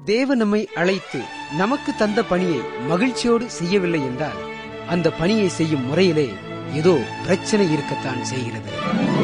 தேவ நம்மை அழைத்து நமக்கு தந்த பணியை மகிழ்ச்சியோடு செய்யவில்லை என்றால் அந்த பணியை செய்யும் முறையிலே ஏதோ பிரச்சனை இருக்கத்தான் செய்கிறது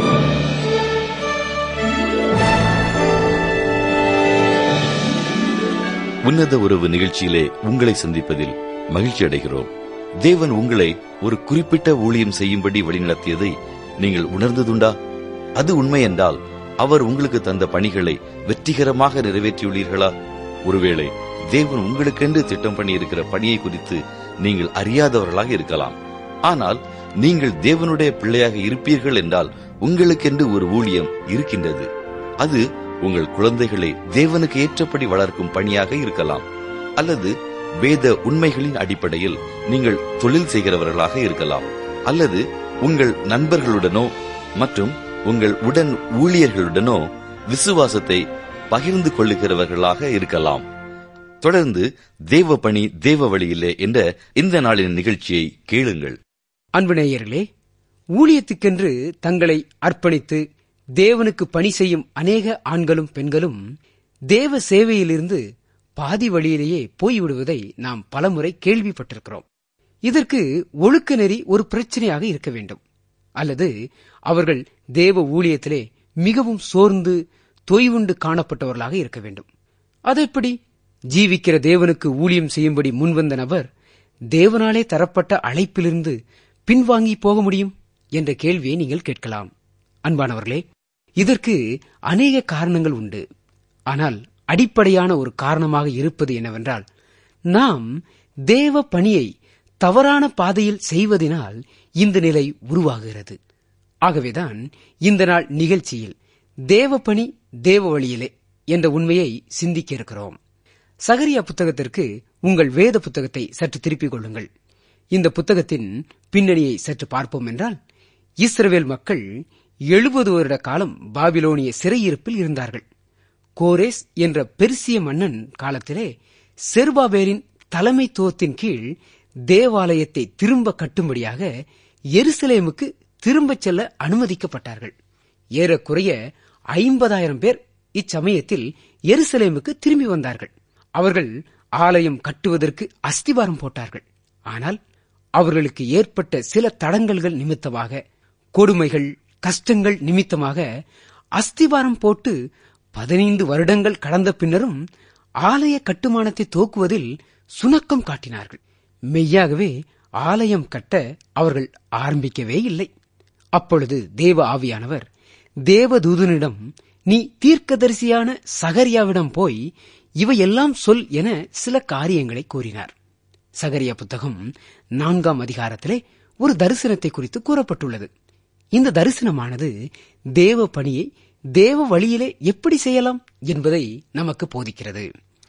உன்னத உறவு நிகழ்ச்சியிலே உங்களை சந்திப்பதில் மகிழ்ச்சி அடைகிறோம் தேவன் உங்களை ஒரு குறிப்பிட்ட ஊழியம் செய்யும்படி வழிநடத்தியதை நீங்கள் உணர்ந்ததுண்டா அது உண்மை என்றால் அவர் உங்களுக்கு தந்த பணிகளை வெற்றிகரமாக நிறைவேற்றியுள்ளீர்களா ஒருவேளை தேவன் உங்களுக்கென்று திட்டம் பண்ணியிருக்கிற பணியை குறித்து நீங்கள் அறியாதவர்களாக இருக்கலாம் ஆனால் நீங்கள் தேவனுடைய பிள்ளையாக இருப்பீர்கள் என்றால் உங்களுக்கென்று ஒரு ஊழியம் இருக்கின்றது அது உங்கள் குழந்தைகளை தேவனுக்கு ஏற்றபடி வளர்க்கும் பணியாக இருக்கலாம் அல்லது வேத உண்மைகளின் அடிப்படையில் நீங்கள் தொழில் செய்கிறவர்களாக இருக்கலாம் அல்லது உங்கள் நண்பர்களுடனோ மற்றும் உங்கள் உடன் ஊழியர்களுடனோ விசுவாசத்தை பகிர்ந்து கொள்ளுகிறவர்களாக இருக்கலாம் தொடர்ந்து தேவ பணி தேவ வழியிலே என்ற இந்த நாளின் நிகழ்ச்சியை கேளுங்கள் அன்பு நேயர்களே ஊழியத்துக்கென்று தங்களை அர்ப்பணித்து தேவனுக்கு பணி செய்யும் அநேக ஆண்களும் பெண்களும் தேவ சேவையிலிருந்து பாதி வழியிலேயே போய்விடுவதை நாம் பலமுறை கேள்விப்பட்டிருக்கிறோம் இதற்கு ஒழுக்க நெறி ஒரு பிரச்சனையாக இருக்க வேண்டும் அல்லது அவர்கள் தேவ ஊழியத்திலே மிகவும் சோர்ந்து தொய்வுண்டு காணப்பட்டவர்களாக இருக்க வேண்டும் அதெப்படி ஜீவிக்கிற தேவனுக்கு ஊழியம் செய்யும்படி முன்வந்த நபர் தேவனாலே தரப்பட்ட அழைப்பிலிருந்து பின்வாங்கி போக முடியும் என்ற கேள்வியை நீங்கள் கேட்கலாம் அன்பானவர்களே இதற்கு அநேக காரணங்கள் உண்டு ஆனால் அடிப்படையான ஒரு காரணமாக இருப்பது என்னவென்றால் நாம் தேவ பணியை தவறான பாதையில் செய்வதனால் இந்த நிலை உருவாகிறது ஆகவேதான் இந்த நாள் நிகழ்ச்சியில் தேவ பணி தேவ வழியிலே என்ற உண்மையை சிந்திக்க இருக்கிறோம் சகரியா புத்தகத்திற்கு உங்கள் வேத புத்தகத்தை சற்று திருப்பிக் கொள்ளுங்கள் இந்த புத்தகத்தின் பின்னணியை சற்று பார்ப்போம் என்றால் இஸ்ரவேல் மக்கள் எழுபது வருட காலம் பாபிலோனிய சிறையிருப்பில் இருந்தார்கள் கோரேஸ் என்ற பெர்சிய மன்னன் காலத்திலே செருபாபேரின் தலைமைத்துவத்தின் கீழ் தேவாலயத்தை திரும்ப கட்டும்படியாக எருசலேமுக்கு திரும்பச் செல்ல அனுமதிக்கப்பட்டார்கள் ஏறக்குறைய ஐம்பதாயிரம் பேர் இச்சமயத்தில் எருசலேமுக்கு திரும்பி வந்தார்கள் அவர்கள் ஆலயம் கட்டுவதற்கு அஸ்திவாரம் போட்டார்கள் ஆனால் அவர்களுக்கு ஏற்பட்ட சில தடங்கல்கள் நிமித்தமாக கொடுமைகள் கஷ்டங்கள் நிமித்தமாக அஸ்திவாரம் போட்டு பதினைந்து வருடங்கள் கடந்த பின்னரும் ஆலய கட்டுமானத்தை துவக்குவதில் சுணக்கம் காட்டினார்கள் மெய்யாகவே ஆலயம் கட்ட அவர்கள் ஆரம்பிக்கவே இல்லை அப்பொழுது தேவ ஆவியானவர் தேவதூதனிடம் நீ தீர்க்கதரிசியான சகரியாவிடம் போய் இவையெல்லாம் சொல் என சில காரியங்களை கூறினார் சகரியா புத்தகம் நான்காம் அதிகாரத்திலே ஒரு தரிசனத்தை குறித்து கூறப்பட்டுள்ளது இந்த தரிசனமானது தேவ பணியை தேவ வழியிலே எப்படி செய்யலாம் என்பதை நமக்கு போதிக்கிறது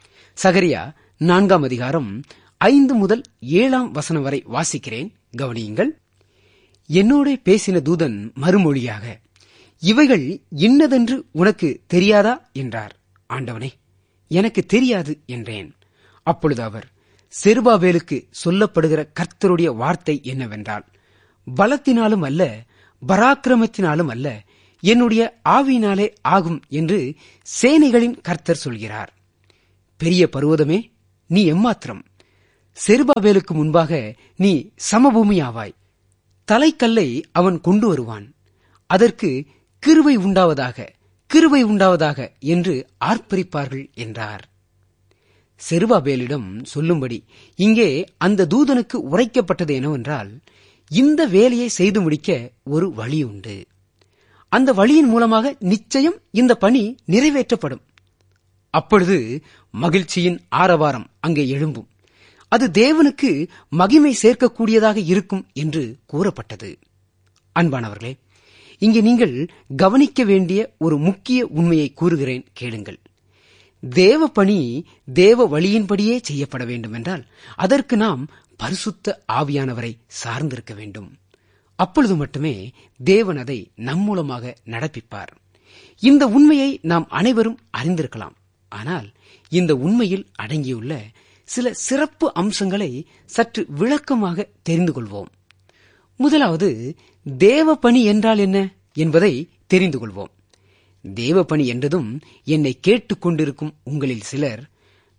சகரியா நான்காம் அதிகாரம் ஐந்து முதல் ஏழாம் வசனம் வரை வாசிக்கிறேன் கவனியுங்கள் என்னோட பேசின தூதன் மறுமொழியாக இவைகள் இன்னதென்று உனக்கு தெரியாதா என்றார் ஆண்டவனே எனக்கு தெரியாது என்றேன் அப்பொழுது அவர் செருபாபேலுக்கு சொல்லப்படுகிற கர்த்தருடைய வார்த்தை என்னவென்றால் பலத்தினாலும் அல்ல பராக்கிரமத்தினாலும் அல்ல என்னுடைய ஆவியினாலே ஆகும் என்று சேனைகளின் கர்த்தர் சொல்கிறார் பெரிய பருவதமே நீ எம்மாத்திரம் செருபாபேலுக்கு முன்பாக நீ சமபூமியாவாய் தலைக்கல்லை அவன் கொண்டு வருவான் அதற்கு கிருவை உண்டாவதாக கிருவை உண்டாவதாக என்று ஆர்ப்பரிப்பார்கள் என்றார் செருபாபேலிடம் சொல்லும்படி இங்கே அந்த தூதனுக்கு உரைக்கப்பட்டது என்னவென்றால் இந்த வேலையை செய்து முடிக்க ஒரு வழி உண்டு அந்த வழியின் மூலமாக நிச்சயம் இந்த பணி நிறைவேற்றப்படும் அப்பொழுது மகிழ்ச்சியின் ஆரவாரம் அங்கே எழும்பும் அது தேவனுக்கு மகிமை சேர்க்கக்கூடியதாக இருக்கும் என்று கூறப்பட்டது அன்பானவர்களே இங்கே நீங்கள் கவனிக்க வேண்டிய ஒரு முக்கிய உண்மையை கூறுகிறேன் கேளுங்கள் தேவ பணி தேவ வழியின்படியே செய்யப்பட வேண்டும் என்றால் அதற்கு நாம் பரிசுத்த ஆவியானவரை சார்ந்திருக்க வேண்டும் அப்பொழுது மட்டுமே தேவன் அதை நம் மூலமாக நடப்பிப்பார் இந்த உண்மையை நாம் அனைவரும் அறிந்திருக்கலாம் ஆனால் இந்த உண்மையில் அடங்கியுள்ள சில சிறப்பு அம்சங்களை சற்று விளக்கமாக தெரிந்து கொள்வோம் முதலாவது தேவ பணி என்றால் என்ன என்பதை தெரிந்து கொள்வோம் தேவ பணி என்றதும் என்னை கேட்டுக்கொண்டிருக்கும் உங்களில் சிலர்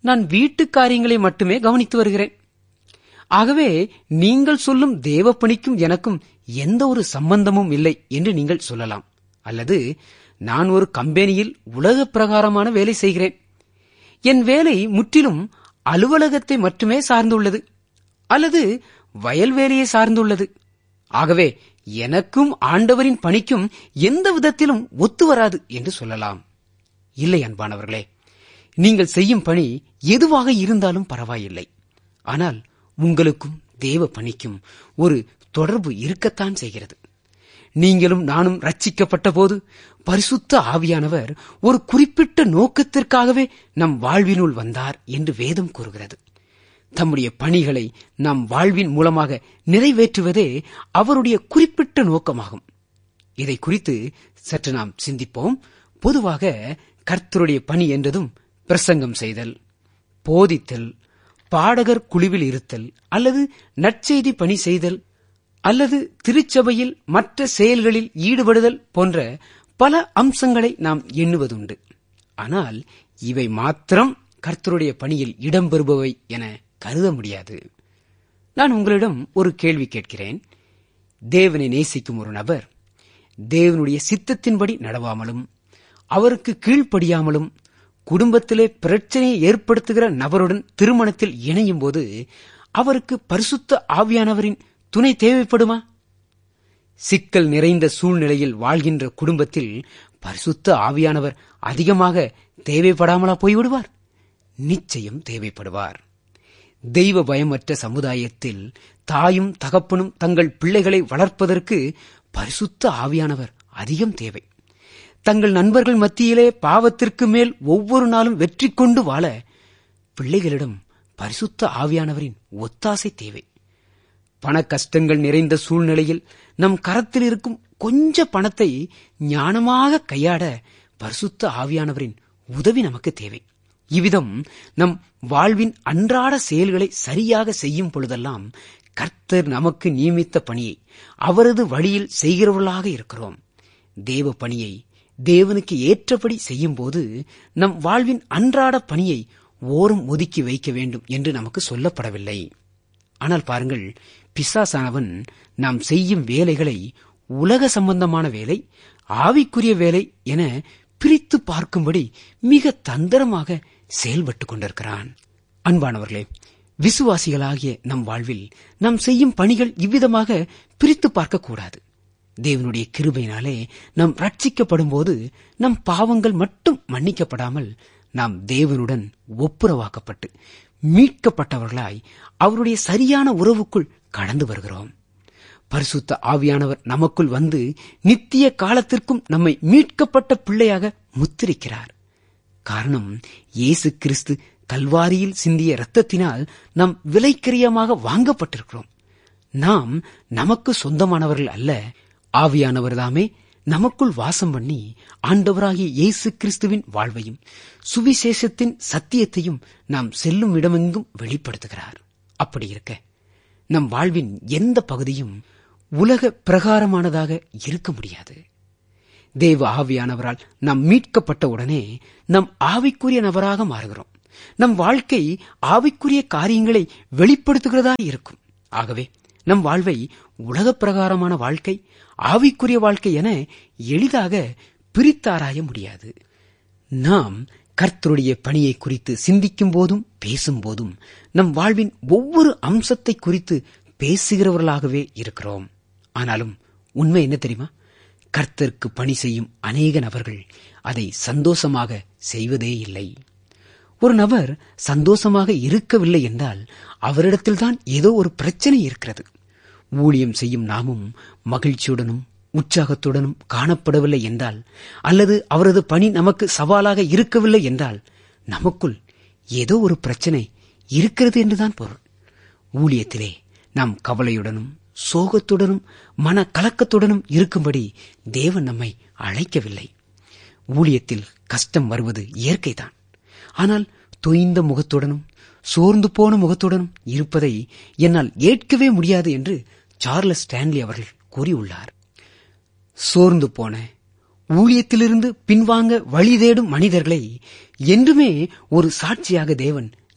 நான் வீட்டு காரியங்களை மட்டுமே கவனித்து வருகிறேன் ஆகவே நீங்கள் சொல்லும் தேவ பணிக்கும் எனக்கும் எந்த ஒரு சம்பந்தமும் இல்லை என்று நீங்கள் சொல்லலாம் அல்லது நான் ஒரு கம்பெனியில் உலக பிரகாரமான வேலை செய்கிறேன் என் வேலை முற்றிலும் அலுவலகத்தை மட்டுமே சார்ந்துள்ளது அல்லது வயல் வேலையை சார்ந்துள்ளது ஆகவே எனக்கும் ஆண்டவரின் பணிக்கும் எந்த விதத்திலும் ஒத்து வராது என்று சொல்லலாம் இல்லை அன்பானவர்களே நீங்கள் செய்யும் பணி எதுவாக இருந்தாலும் பரவாயில்லை ஆனால் உங்களுக்கும் தேவ பணிக்கும் ஒரு தொடர்பு இருக்கத்தான் செய்கிறது நீங்களும் நானும் ரட்சிக்கப்பட்ட போது பரிசுத்த ஆவியானவர் ஒரு குறிப்பிட்ட நோக்கத்திற்காகவே நம் வாழ்வினுள் வந்தார் என்று வேதம் கூறுகிறது தம்முடைய பணிகளை நம் வாழ்வின் மூலமாக நிறைவேற்றுவதே அவருடைய குறிப்பிட்ட நோக்கமாகும் இதை குறித்து சற்று நாம் சிந்திப்போம் பொதுவாக கர்த்தருடைய பணி என்றதும் பிரசங்கம் செய்தல் போதித்தல் பாடகர் குழுவில் இருத்தல் அல்லது நற்செய்தி பணி செய்தல் அல்லது திருச்சபையில் மற்ற செயல்களில் ஈடுபடுதல் போன்ற பல அம்சங்களை நாம் எண்ணுவதுண்டு ஆனால் இவை மாத்திரம் கர்த்தருடைய பணியில் இடம்பெறுபவை என கருத முடியாது நான் உங்களிடம் ஒரு கேள்வி கேட்கிறேன் தேவனை நேசிக்கும் ஒரு நபர் தேவனுடைய சித்தத்தின்படி நடவாமலும் அவருக்கு கீழ்ப்படியாமலும் குடும்பத்திலே பிரச்சனையை ஏற்படுத்துகிற நபருடன் திருமணத்தில் இணையும் போது அவருக்கு பரிசுத்த ஆவியானவரின் துணை தேவைப்படுமா சிக்கல் நிறைந்த சூழ்நிலையில் வாழ்கின்ற குடும்பத்தில் பரிசுத்த ஆவியானவர் அதிகமாக தேவைப்படாமலா போய்விடுவார் நிச்சயம் தேவைப்படுவார் தெய்வ பயமற்ற சமுதாயத்தில் தாயும் தகப்பனும் தங்கள் பிள்ளைகளை வளர்ப்பதற்கு பரிசுத்த ஆவியானவர் அதிகம் தேவை தங்கள் நண்பர்கள் மத்தியிலே பாவத்திற்கு மேல் ஒவ்வொரு நாளும் வெற்றி கொண்டு வாழ பிள்ளைகளிடம் பரிசுத்த ஆவியானவரின் ஒத்தாசை தேவை பண கஷ்டங்கள் நிறைந்த சூழ்நிலையில் நம் கரத்தில் இருக்கும் கொஞ்ச பணத்தை ஞானமாக கையாட பரிசுத்த ஆவியானவரின் உதவி நமக்கு தேவை இவ்விதம் நம் வாழ்வின் அன்றாட செயல்களை சரியாக செய்யும் பொழுதெல்லாம் கர்த்தர் நமக்கு நியமித்த பணியை அவரது வழியில் செய்கிறவர்களாக இருக்கிறோம் தேவ பணியை தேவனுக்கு ஏற்றபடி செய்யும்போது நம் வாழ்வின் அன்றாட பணியை ஓரம் ஒதுக்கி வைக்க வேண்டும் என்று நமக்கு சொல்லப்படவில்லை ஆனால் பாருங்கள் பிசாசானவன் நாம் செய்யும் வேலைகளை உலக சம்பந்தமான வேலை ஆவிக்குரிய வேலை என பிரித்து பார்க்கும்படி மிக தந்திரமாக செயல்பட்டுக் கொண்டிருக்கிறான் அன்பானவர்களே விசுவாசிகளாகிய நம் வாழ்வில் நாம் செய்யும் பணிகள் இவ்விதமாக பிரித்து பார்க்கக்கூடாது தேவனுடைய கிருபையினாலே நாம் ரட்சிக்கப்படும் போது நம் பாவங்கள் மட்டும் மன்னிக்கப்படாமல் நாம் தேவனுடன் ஒப்புரவாக்கப்பட்டு மீட்கப்பட்டவர்களாய் அவருடைய சரியான உறவுக்குள் கடந்து வருகிறோம் பரிசுத்த ஆவியானவர் நமக்குள் வந்து நித்திய காலத்திற்கும் நம்மை மீட்கப்பட்ட பிள்ளையாக முத்திரிக்கிறார் காரணம் இயேசு கிறிஸ்து கல்வாரியில் சிந்திய இரத்தத்தினால் நாம் விலைக்கிரியமாக வாங்கப்பட்டிருக்கிறோம் நாம் நமக்கு சொந்தமானவர்கள் அல்ல ஆவியானவர்தாமே நமக்குள் வாசம் பண்ணி ஆண்டவராகிய இயேசு கிறிஸ்துவின் வாழ்வையும் சுவிசேஷத்தின் சத்தியத்தையும் நாம் செல்லும் இடமெங்கும் வெளிப்படுத்துகிறார் அப்படி இருக்க நம் வாழ்வின் எந்த பகுதியும் உலக பிரகாரமானதாக இருக்க முடியாது தேவ ஆவியானவரால் நாம் மீட்கப்பட்ட உடனே நம் ஆவிக்குரிய நபராக மாறுகிறோம் நம் வாழ்க்கை ஆவிக்குரிய காரியங்களை வெளிப்படுத்துகிறதா இருக்கும் ஆகவே நம் வாழ்வை உலக பிரகாரமான வாழ்க்கை ஆவிக்குரிய வாழ்க்கை என எளிதாக பிரித்தாராய முடியாது நாம் கர்த்தருடைய பணியை குறித்து சிந்திக்கும் போதும் பேசும் போதும் நம் வாழ்வின் ஒவ்வொரு அம்சத்தை குறித்து பேசுகிறவர்களாகவே இருக்கிறோம் ஆனாலும் உண்மை என்ன தெரியுமா கர்த்தருக்கு பணி செய்யும் அநேக நபர்கள் அதை சந்தோஷமாக செய்வதே இல்லை ஒரு நபர் சந்தோஷமாக இருக்கவில்லை என்றால் அவரிடத்தில்தான் ஏதோ ஒரு பிரச்சனை இருக்கிறது ஊழியம் செய்யும் நாமும் மகிழ்ச்சியுடனும் உற்சாகத்துடனும் காணப்படவில்லை என்றால் அல்லது அவரது பணி நமக்கு சவாலாக இருக்கவில்லை என்றால் நமக்குள் ஏதோ ஒரு பிரச்சனை இருக்கிறது என்றுதான் பொருள் ஊழியத்திலே நாம் கவலையுடனும் சோகத்துடனும் மன கலக்கத்துடனும் இருக்கும்படி தேவன் நம்மை அழைக்கவில்லை ஊழியத்தில் கஷ்டம் வருவது இயற்கைதான் ஆனால் தொய்ந்த முகத்துடனும் சோர்ந்து போன முகத்துடனும் இருப்பதை என்னால் ஏற்கவே முடியாது என்று சார்லஸ் ஸ்டான்லி அவர்கள் கூறியுள்ளார் சோர்ந்து போன ஊழியத்திலிருந்து பின்வாங்க வழி தேடும் மனிதர்களை என்றுமே ஒரு சாட்சியாக தேவன்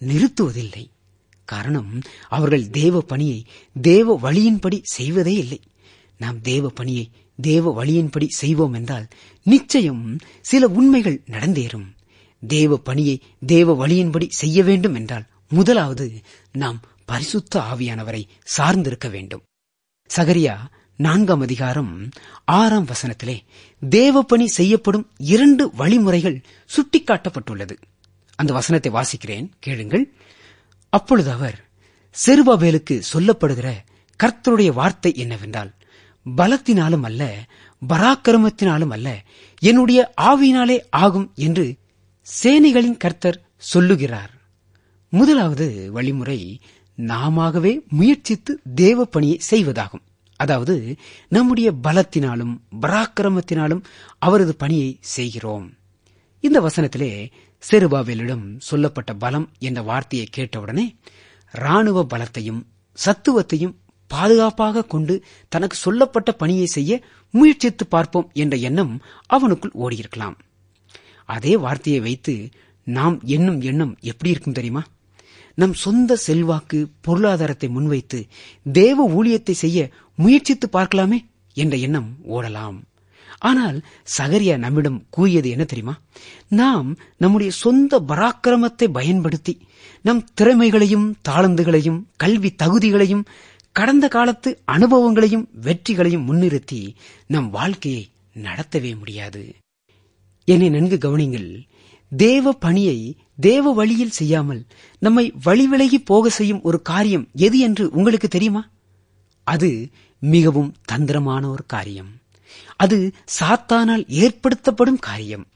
நிறுத்துவதில்லை காரணம் அவர்கள் தேவ பணியை தேவ வழியின்படி செய்வதே இல்லை நாம் தேவ பணியை தேவ வழியின்படி செய்வோம் என்றால் நிச்சயம் சில உண்மைகள் நடந்தேறும் தேவ பணியை தேவ வழியின்படி செய்ய வேண்டும் என்றால் முதலாவது நாம் பரிசுத்த ஆவியானவரை சார்ந்திருக்க வேண்டும் சகரியா நான்காம் அதிகாரம் ஆறாம் வசனத்திலே தேவ பணி செய்யப்படும் இரண்டு வழிமுறைகள் சுட்டிக்காட்டப்பட்டுள்ளது அந்த வசனத்தை வாசிக்கிறேன் கேளுங்கள் அப்பொழுது அவர் செருபாபேலுக்கு சொல்லப்படுகிற கர்த்தருடைய வார்த்தை என்னவென்றால் பலத்தினாலும் அல்ல பராக்கிரமத்தினாலும் அல்ல என்னுடைய ஆவியினாலே ஆகும் என்று சேனைகளின் கர்த்தர் சொல்லுகிறார் முதலாவது வழிமுறை நாமவே முயற்சித்து தேவ பணியை செய்வதாகும் அதாவது நம்முடைய பலத்தினாலும் பராக்கிரமத்தினாலும் அவரது பணியை செய்கிறோம் இந்த வசனத்திலே செருபாவேலிடம் சொல்லப்பட்ட பலம் என்ற வார்த்தையை கேட்டவுடனே ராணுவ பலத்தையும் சத்துவத்தையும் பாதுகாப்பாக கொண்டு தனக்கு சொல்லப்பட்ட பணியை செய்ய முயற்சித்து பார்ப்போம் என்ற எண்ணம் அவனுக்குள் ஓடியிருக்கலாம் அதே வார்த்தையை வைத்து நாம் எண்ணும் எண்ணம் எப்படி இருக்கும் தெரியுமா நம் சொந்த செல்வாக்கு பொருளாதாரத்தை முன்வைத்து தேவ ஊழியத்தை செய்ய முயற்சித்து பார்க்கலாமே என்ற எண்ணம் ஓடலாம் ஆனால் சகரியா நம்மிடம் கூறியது என்ன தெரியுமா நாம் நம்முடைய சொந்த பராக்கிரமத்தை பயன்படுத்தி நம் திறமைகளையும் தாளந்துகளையும் கல்வி தகுதிகளையும் கடந்த காலத்து அனுபவங்களையும் வெற்றிகளையும் முன்னிறுத்தி நம் வாழ்க்கையை நடத்தவே முடியாது என்னை நன்கு கவனிங்கள் தேவ பணியை தேவ வழியில் செய்யாமல் நம்மை வழிவிலகி போக செய்யும் ஒரு காரியம் எது என்று உங்களுக்கு தெரியுமா அது மிகவும் தந்திரமான ஒரு காரியம் அது சாத்தானால் ஏற்படுத்தப்படும் காரியம்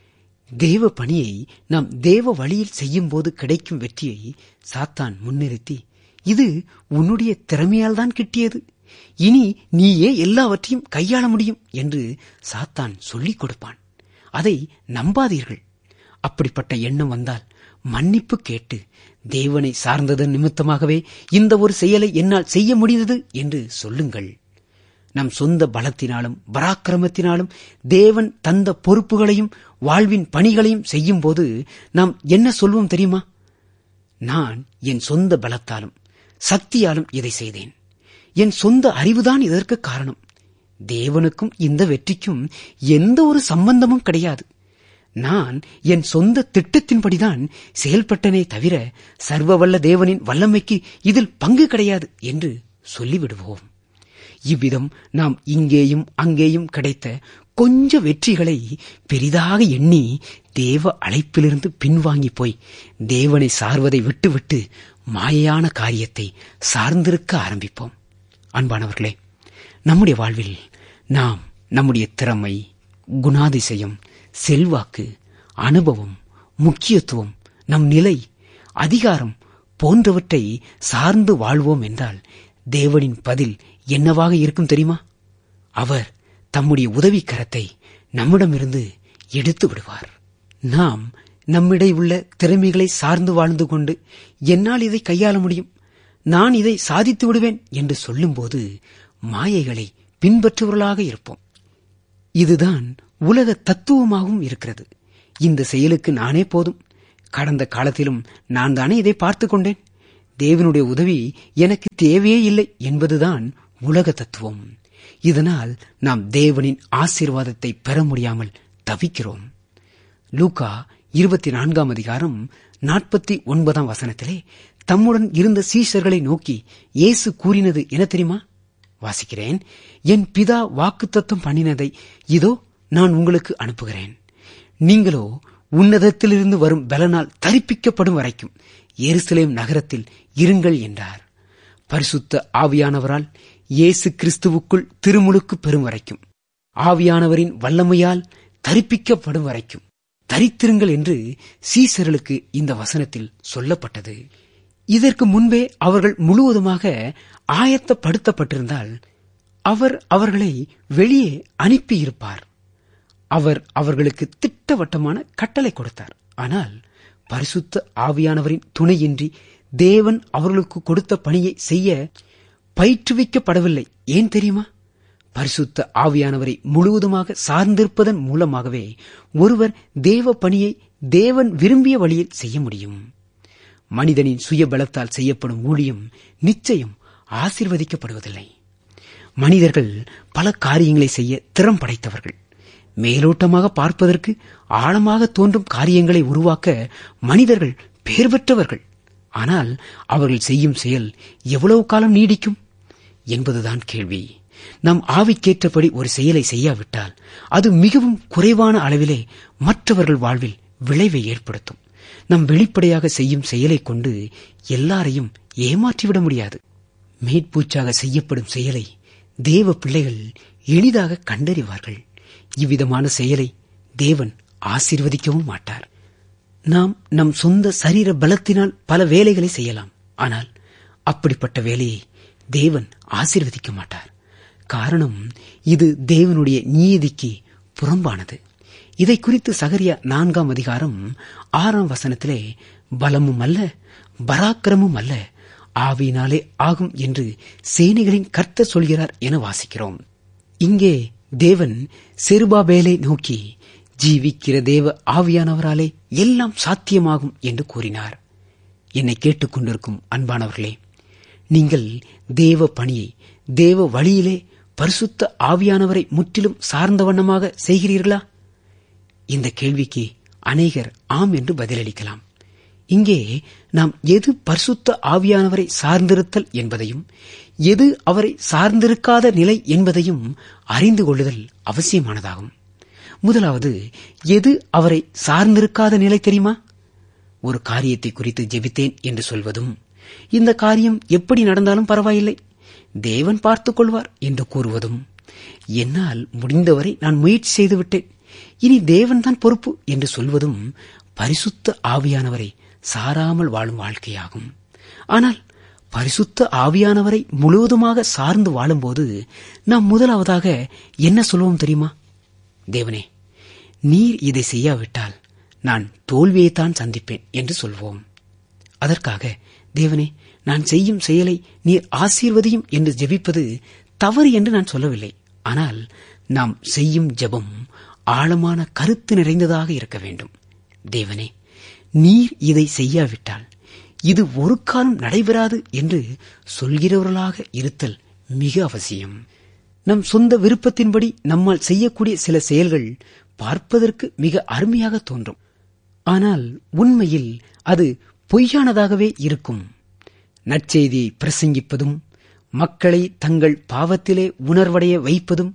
தேவ பணியை நாம் தேவ வழியில் செய்யும் போது கிடைக்கும் வெற்றியை சாத்தான் முன்னிறுத்தி இது உன்னுடைய திறமையால் தான் கிட்டியது இனி நீயே எல்லாவற்றையும் கையாள முடியும் என்று சாத்தான் சொல்லிக் கொடுப்பான் அதை நம்பாதீர்கள் அப்படிப்பட்ட எண்ணம் வந்தால் மன்னிப்பு கேட்டு தேவனை சார்ந்ததன் நிமித்தமாகவே இந்த ஒரு செயலை என்னால் செய்ய முடிந்தது என்று சொல்லுங்கள் நம் சொந்த பலத்தினாலும் பராக்கிரமத்தினாலும் தேவன் தந்த பொறுப்புகளையும் வாழ்வின் பணிகளையும் செய்யும் போது நாம் என்ன சொல்வோம் தெரியுமா நான் என் சொந்த பலத்தாலும் சக்தியாலும் இதை செய்தேன் என் சொந்த அறிவுதான் இதற்கு காரணம் தேவனுக்கும் இந்த வெற்றிக்கும் எந்த ஒரு சம்பந்தமும் கிடையாது நான் என் சொந்த திட்டத்தின்படிதான் செயல்பட்டனே தவிர சர்வவல்ல தேவனின் வல்லமைக்கு இதில் பங்கு கிடையாது என்று சொல்லிவிடுவோம் இவ்விதம் நாம் இங்கேயும் அங்கேயும் கிடைத்த கொஞ்ச வெற்றிகளை பெரிதாக எண்ணி தேவ அழைப்பிலிருந்து பின்வாங்கி போய் தேவனை சார்வதை விட்டுவிட்டு மாயையான காரியத்தை சார்ந்திருக்க ஆரம்பிப்போம் அன்பானவர்களே நம்முடைய வாழ்வில் நாம் நம்முடைய திறமை குணாதிசயம் செல்வாக்கு அனுபவம் முக்கியத்துவம் நம் நிலை அதிகாரம் போன்றவற்றை சார்ந்து வாழ்வோம் என்றால் தேவனின் பதில் என்னவாக இருக்கும் தெரியுமா அவர் தம்முடைய உதவி கரத்தை நம்மிடமிருந்து எடுத்து விடுவார் நாம் நம்மிடை உள்ள திறமைகளை சார்ந்து வாழ்ந்து கொண்டு என்னால் இதை கையாள முடியும் நான் இதை சாதித்து விடுவேன் என்று சொல்லும்போது மாயைகளை பின்பற்றுவர்களாக இருப்போம் இதுதான் உலக தத்துவமாகவும் இருக்கிறது இந்த செயலுக்கு நானே போதும் கடந்த காலத்திலும் நான் தானே இதை பார்த்து கொண்டேன் தேவனுடைய உதவி எனக்கு தேவையே இல்லை என்பதுதான் உலக தத்துவம் இதனால் நாம் தேவனின் ஆசீர்வாதத்தை பெற முடியாமல் தவிக்கிறோம் லூகா இருபத்தி நான்காம் அதிகாரம் நாற்பத்தி ஒன்பதாம் வசனத்திலே தம்முடன் இருந்த சீஷர்களை நோக்கி இயேசு கூறினது என்ன தெரியுமா வாசிக்கிறேன் என் பிதா வாக்குத்தத்தம் பண்ணினதை இதோ நான் உங்களுக்கு அனுப்புகிறேன் நீங்களோ உன்னதத்திலிருந்து வரும் பலனால் தரிப்பிக்கப்படும் வரைக்கும் எருசலேம் நகரத்தில் இருங்கள் என்றார் பரிசுத்த ஆவியானவரால் இயேசு கிறிஸ்துவுக்குள் திருமுழுக்கு பெறும் வரைக்கும் ஆவியானவரின் வல்லமையால் தரிப்பிக்கப்படும் வரைக்கும் தரித்திருங்கள் என்று சீசர்களுக்கு இந்த வசனத்தில் சொல்லப்பட்டது இதற்கு முன்பே அவர்கள் முழுவதுமாக ஆயத்தப்படுத்தப்பட்டிருந்தால் அவர் அவர்களை வெளியே அனுப்பியிருப்பார் அவர் அவர்களுக்கு திட்டவட்டமான கட்டளை கொடுத்தார் ஆனால் பரிசுத்த ஆவியானவரின் துணையின்றி தேவன் அவர்களுக்கு கொடுத்த பணியை செய்ய பயிற்றுவிக்கப்படவில்லை ஏன் தெரியுமா பரிசுத்த ஆவியானவரை முழுவதுமாக சார்ந்திருப்பதன் மூலமாகவே ஒருவர் தேவ பணியை தேவன் விரும்பிய வழியில் செய்ய முடியும் மனிதனின் சுய பலத்தால் செய்யப்படும் ஊழியம் நிச்சயம் ஆசிர்வதிக்கப்படுவதில்லை மனிதர்கள் பல காரியங்களை செய்ய திறம் படைத்தவர்கள் மேலோட்டமாக பார்ப்பதற்கு ஆழமாக தோன்றும் காரியங்களை உருவாக்க மனிதர்கள் பேர் பெற்றவர்கள் ஆனால் அவர்கள் செய்யும் செயல் எவ்வளவு காலம் நீடிக்கும் என்பதுதான் கேள்வி நம் ஆவிக்கேற்றபடி ஒரு செயலை செய்யாவிட்டால் அது மிகவும் குறைவான அளவிலே மற்றவர்கள் வாழ்வில் விளைவை ஏற்படுத்தும் நம் வெளிப்படையாக செய்யும் செயலை கொண்டு எல்லாரையும் ஏமாற்றிவிட முடியாது மேற்பூச்சாக செய்யப்படும் செயலை தேவ பிள்ளைகள் எளிதாக கண்டறிவார்கள் இவ்விதமான செயலை தேவன் ஆசீர்வதிக்கவும் மாட்டார் நாம் நம் சொந்த சரீர பலத்தினால் பல வேலைகளை செய்யலாம் ஆனால் அப்படிப்பட்ட வேலையை தேவன் ஆசீர்வதிக்க மாட்டார் காரணம் இது தேவனுடைய நீதிக்கு புறம்பானது இதை குறித்து சகரியா நான்காம் அதிகாரம் ஆறாம் வசனத்திலே பலமும் அல்ல பராக்கிரமும் அல்ல ஆவியினாலே ஆகும் என்று சேனைகளின் கர்த்தர் சொல்கிறார் என வாசிக்கிறோம் இங்கே தேவன் செருபாபேலை நோக்கி ஜீவிக்கிற தேவ ஆவியானவராலே எல்லாம் சாத்தியமாகும் என்று கூறினார் என்னை கேட்டுக்கொண்டிருக்கும் அன்பானவர்களே நீங்கள் தேவ பணியை தேவ வழியிலே பரிசுத்த ஆவியானவரை முற்றிலும் சார்ந்த வண்ணமாக செய்கிறீர்களா இந்த கேள்விக்கு அநேகர் ஆம் என்று பதிலளிக்கலாம் இங்கே நாம் எது பரிசுத்த ஆவியானவரை சார்ந்திருத்தல் என்பதையும் எது அவரை சார்ந்திருக்காத நிலை என்பதையும் அறிந்து கொள்ளுதல் அவசியமானதாகும் முதலாவது எது அவரை சார்ந்திருக்காத நிலை தெரியுமா ஒரு காரியத்தை குறித்து ஜெபித்தேன் என்று சொல்வதும் இந்த காரியம் எப்படி நடந்தாலும் பரவாயில்லை தேவன் பார்த்துக் கொள்வார் என்று கூறுவதும் என்னால் முடிந்தவரை நான் முயற்சி செய்துவிட்டேன் இனி தேவன்தான் பொறுப்பு என்று சொல்வதும் பரிசுத்த ஆவியானவரை சாராமல் வாழும் வாழ்க்கையாகும் ஆனால் பரிசுத்த ஆவியானவரை முழுவதுமாக சார்ந்து வாழும்போது நாம் முதலாவதாக என்ன சொல்வோம் தெரியுமா தேவனே நீர் இதை செய்யாவிட்டால் நான் தோல்வியைத்தான் சந்திப்பேன் என்று சொல்வோம் அதற்காக தேவனே நான் செய்யும் செயலை நீர் ஆசீர்வதியும் என்று ஜெபிப்பது தவறு என்று நான் சொல்லவில்லை ஆனால் நாம் செய்யும் ஜெபம் ஆழமான கருத்து நிறைந்ததாக இருக்க வேண்டும் தேவனே நீர் இதை செய்யாவிட்டால் இது ஒரு காலம் நடைபெறாது என்று சொல்கிறவர்களாக இருத்தல் மிக அவசியம் நம் சொந்த விருப்பத்தின்படி நம்மால் செய்யக்கூடிய சில செயல்கள் பார்ப்பதற்கு மிக அருமையாக தோன்றும் ஆனால் உண்மையில் அது பொய்யானதாகவே இருக்கும் நற்செய்தியை பிரசங்கிப்பதும் மக்களை தங்கள் பாவத்திலே உணர்வடைய வைப்பதும்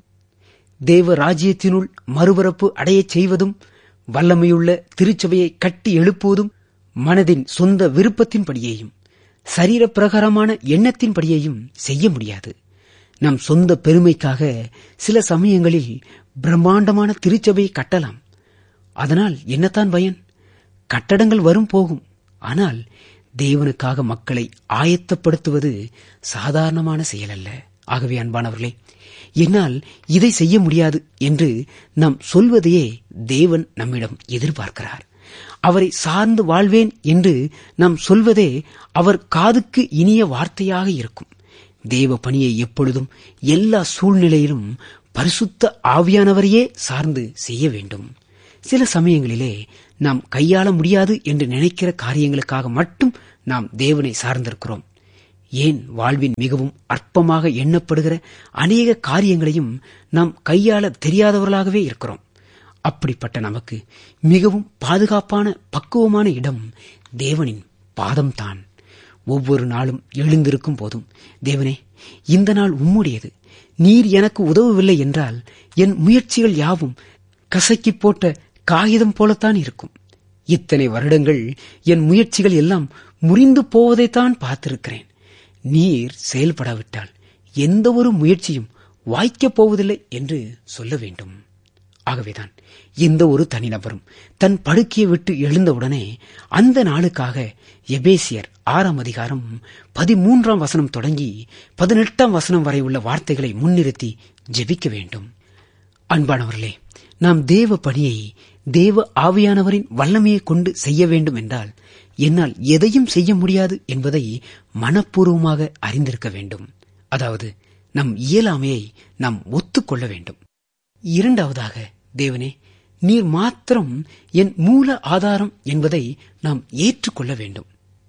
தேவ ராஜ்யத்தினுள் மறுபரப்பு அடையச் செய்வதும் வல்லமையுள்ள திருச்சபையை கட்டி எழுப்புவதும் மனதின் சொந்த விருப்பத்தின்படியேயும் சரீர பிரகாரமான எண்ணத்தின்படியேயும் செய்ய முடியாது நம் சொந்த பெருமைக்காக சில சமயங்களில் பிரம்மாண்டமான திருச்சபையை கட்டலாம் அதனால் என்னத்தான் பயன் கட்டடங்கள் வரும் போகும் ஆனால் தேவனுக்காக மக்களை ஆயத்தப்படுத்துவது சாதாரணமான செயல் அல்ல ஆகவே அன்பானவர்களே என்னால் இதை செய்ய முடியாது என்று நாம் சொல்வதையே தேவன் நம்மிடம் எதிர்பார்க்கிறார் அவரை சார்ந்து வாழ்வேன் என்று நாம் சொல்வதே அவர் காதுக்கு இனிய வார்த்தையாக இருக்கும் தேவ பணியை எப்பொழுதும் எல்லா சூழ்நிலையிலும் பரிசுத்த ஆவியானவரையே சார்ந்து செய்ய வேண்டும் சில சமயங்களிலே நாம் கையாள முடியாது என்று நினைக்கிற காரியங்களுக்காக மட்டும் நாம் தேவனை சார்ந்திருக்கிறோம் ஏன் வாழ்வின் மிகவும் அற்பமாக எண்ணப்படுகிற அநேக காரியங்களையும் நாம் கையாள தெரியாதவர்களாகவே இருக்கிறோம் அப்படிப்பட்ட நமக்கு மிகவும் பாதுகாப்பான பக்குவமான இடம் தேவனின் பாதம்தான் ஒவ்வொரு நாளும் எழுந்திருக்கும் போதும் தேவனே இந்த நாள் உம்முடையது நீர் எனக்கு உதவவில்லை என்றால் என் முயற்சிகள் யாவும் கசக்கி போட்ட காகிதம் போலத்தான் இருக்கும் இத்தனை வருடங்கள் என் முயற்சிகள் எல்லாம் முறிந்து போவதைத்தான் பார்த்திருக்கிறேன் நீர் செயல்படாவிட்டால் எந்த ஒரு முயற்சியும் வாய்க்கப் போவதில்லை என்று சொல்ல வேண்டும் ஆகவேதான் எந்த ஒரு தனிநபரும் தன் படுக்கையை விட்டு எழுந்தவுடனே அந்த நாளுக்காக எபேசியர் ஆறாம் அதிகாரம் பதிமூன்றாம் வசனம் தொடங்கி பதினெட்டாம் வசனம் வரை உள்ள வார்த்தைகளை முன்னிறுத்தி ஜெபிக்க வேண்டும் அன்பானவர்களே நாம் தேவ பணியை தேவ ஆவியானவரின் வல்லமையை கொண்டு செய்ய வேண்டும் என்றால் என்னால் எதையும் செய்ய முடியாது என்பதை மனப்பூர்வமாக அறிந்திருக்க வேண்டும் அதாவது நம் இயலாமையை நாம் ஒத்துக்கொள்ள வேண்டும் இரண்டாவதாக தேவனே நீர் மாத்திரம் என் மூல ஆதாரம் என்பதை நாம் ஏற்றுக்கொள்ள வேண்டும்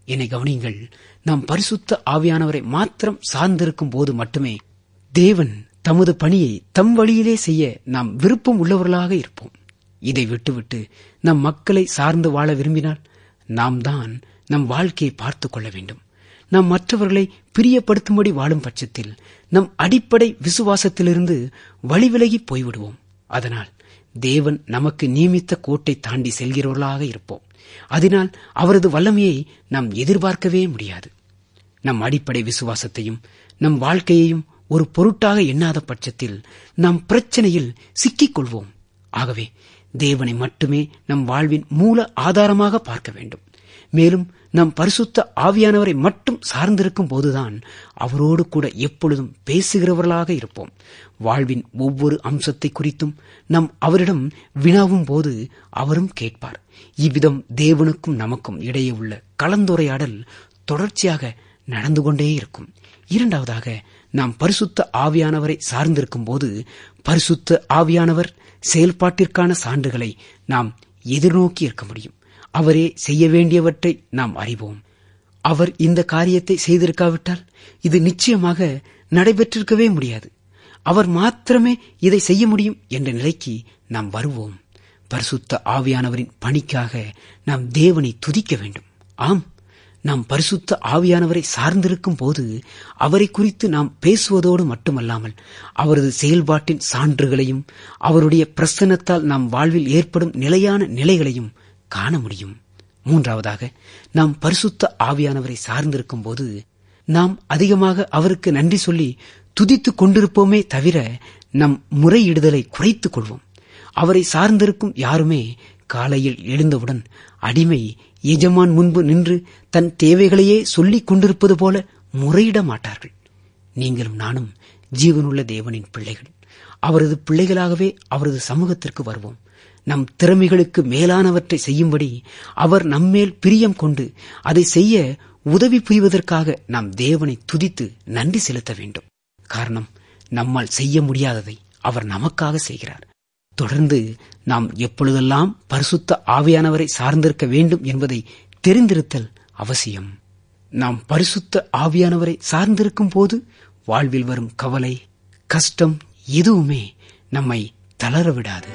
என்னை கவனியுங்கள் நாம் பரிசுத்த ஆவியானவரை மாத்திரம் சார்ந்திருக்கும் போது மட்டுமே தேவன் தமது பணியை தம் வழியிலே செய்ய நாம் விருப்பம் உள்ளவர்களாக இருப்போம் இதை விட்டுவிட்டு நம் மக்களை சார்ந்து வாழ விரும்பினால் நாம் தான் நம் வாழ்க்கையை பார்த்துக் கொள்ள வேண்டும் நாம் மற்றவர்களை பிரியப்படுத்தும்படி வாழும் பட்சத்தில் நம் அடிப்படை விசுவாசத்திலிருந்து வழிவிலகி போய்விடுவோம் அதனால் தேவன் நமக்கு நியமித்த கோட்டை தாண்டி செல்கிறவர்களாக இருப்போம் அதனால் அவரது வல்லமையை நாம் எதிர்பார்க்கவே முடியாது நம் அடிப்படை விசுவாசத்தையும் நம் வாழ்க்கையையும் ஒரு பொருட்டாக எண்ணாத பட்சத்தில் நாம் பிரச்சனையில் சிக்கிக் கொள்வோம் ஆகவே தேவனை மட்டுமே நம் வாழ்வின் மூல ஆதாரமாக பார்க்க வேண்டும் மேலும் நம் பரிசுத்த ஆவியானவரை மட்டும் சார்ந்திருக்கும் போதுதான் அவரோடு கூட எப்பொழுதும் பேசுகிறவர்களாக இருப்போம் வாழ்வின் ஒவ்வொரு அம்சத்தை குறித்தும் நம் அவரிடம் வினாவும் போது அவரும் கேட்பார் இவ்விதம் தேவனுக்கும் நமக்கும் இடையே உள்ள கலந்துரையாடல் தொடர்ச்சியாக நடந்து கொண்டே இருக்கும் இரண்டாவதாக நாம் பரிசுத்த ஆவியானவரை சார்ந்திருக்கும் போது பரிசுத்த ஆவியானவர் செயல்பாட்டிற்கான சான்றுகளை நாம் எதிர்நோக்கி இருக்க முடியும் அவரே செய்ய வேண்டியவற்றை நாம் அறிவோம் அவர் இந்த காரியத்தை செய்திருக்காவிட்டால் இது நிச்சயமாக நடைபெற்றிருக்கவே முடியாது அவர் மாத்திரமே இதை செய்ய முடியும் என்ற நிலைக்கு நாம் வருவோம் பரிசுத்த ஆவியானவரின் பணிக்காக நாம் தேவனை துதிக்க வேண்டும் ஆம் நாம் பரிசுத்த ஆவியானவரை சார்ந்திருக்கும் போது அவரை குறித்து நாம் பேசுவதோடு மட்டுமல்லாமல் அவரது செயல்பாட்டின் சான்றுகளையும் அவருடைய பிரசன்னத்தால் நாம் வாழ்வில் ஏற்படும் நிலையான நிலைகளையும் காண முடியும் மூன்றாவதாக நாம் பரிசுத்த ஆவியானவரை சார்ந்திருக்கும் போது நாம் அதிகமாக அவருக்கு நன்றி சொல்லி துதித்துக் கொண்டிருப்போமே தவிர நம் முறையிடுதலை குறைத்துக் கொள்வோம் அவரை சார்ந்திருக்கும் யாருமே காலையில் எழுந்தவுடன் அடிமை எஜமான் முன்பு நின்று தன் தேவைகளையே சொல்லிக் கொண்டிருப்பது போல முறையிட மாட்டார்கள் நீங்களும் நானும் ஜீவனுள்ள தேவனின் பிள்ளைகள் அவரது பிள்ளைகளாகவே அவரது சமூகத்திற்கு வருவோம் நம் திறமைகளுக்கு மேலானவற்றை செய்யும்படி அவர் நம்மேல் பிரியம் கொண்டு அதை செய்ய உதவி புரிவதற்காக நாம் தேவனை துதித்து நன்றி செலுத்த வேண்டும் காரணம் நம்மால் செய்ய முடியாததை அவர் நமக்காக செய்கிறார் தொடர்ந்து நாம் எப்பொழுதெல்லாம் பரிசுத்த ஆவியானவரை சார்ந்திருக்க வேண்டும் என்பதை தெரிந்திருத்தல் அவசியம் நாம் பரிசுத்த ஆவியானவரை சார்ந்திருக்கும் போது வாழ்வில் வரும் கவலை கஷ்டம் எதுவுமே நம்மை தளர விடாது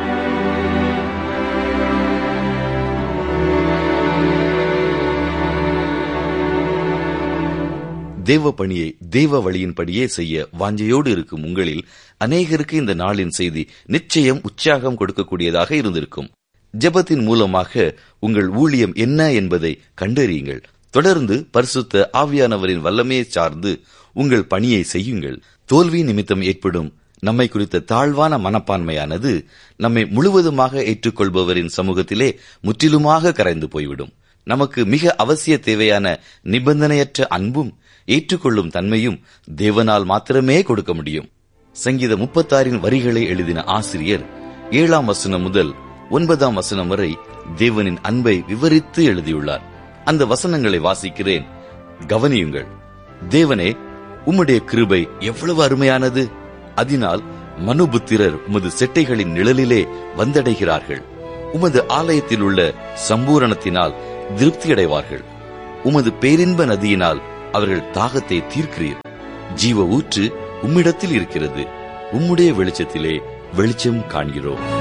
தேவ பணியை தேவ வழியின்படியே செய்ய வாஞ்சையோடு இருக்கும் உங்களில் அநேகருக்கு இந்த நாளின் செய்தி நிச்சயம் உற்சாகம் கொடுக்கக்கூடியதாக இருந்திருக்கும் ஜெபத்தின் மூலமாக உங்கள் ஊழியம் என்ன என்பதை கண்டறியுங்கள் தொடர்ந்து பரிசுத்த ஆவியானவரின் வல்லமையை சார்ந்து உங்கள் பணியை செய்யுங்கள் தோல்வி நிமித்தம் ஏற்படும் நம்மை குறித்த தாழ்வான மனப்பான்மையானது நம்மை முழுவதுமாக ஏற்றுக்கொள்பவரின் சமூகத்திலே முற்றிலுமாக கரைந்து போய்விடும் நமக்கு மிக அவசிய தேவையான நிபந்தனையற்ற அன்பும் ஏற்றுக்கொள்ளும் தன்மையும் தேவனால் மாத்திரமே கொடுக்க முடியும் சங்கீத முப்பத்தாறின் வரிகளை எழுதின ஆசிரியர் ஏழாம் வசனம் முதல் ஒன்பதாம் வசனம் வரை தேவனின் அன்பை விவரித்து எழுதியுள்ளார் அந்த வசனங்களை வாசிக்கிறேன் கவனியுங்கள் தேவனே உம்முடைய கிருபை எவ்வளவு அருமையானது அதனால் மனுபுத்திரர் உமது செட்டைகளின் நிழலிலே வந்தடைகிறார்கள் உமது ஆலயத்தில் உள்ள சம்பூரணத்தினால் திருப்தியடைவார்கள் உமது பேரின்ப நதியினால் அவர்கள் தாகத்தை தீர்க்கிறீர் ஜீவ ஊற்று உம்மிடத்தில் இருக்கிறது உம்முடைய வெளிச்சத்திலே வெளிச்சம் காண்கிறோம்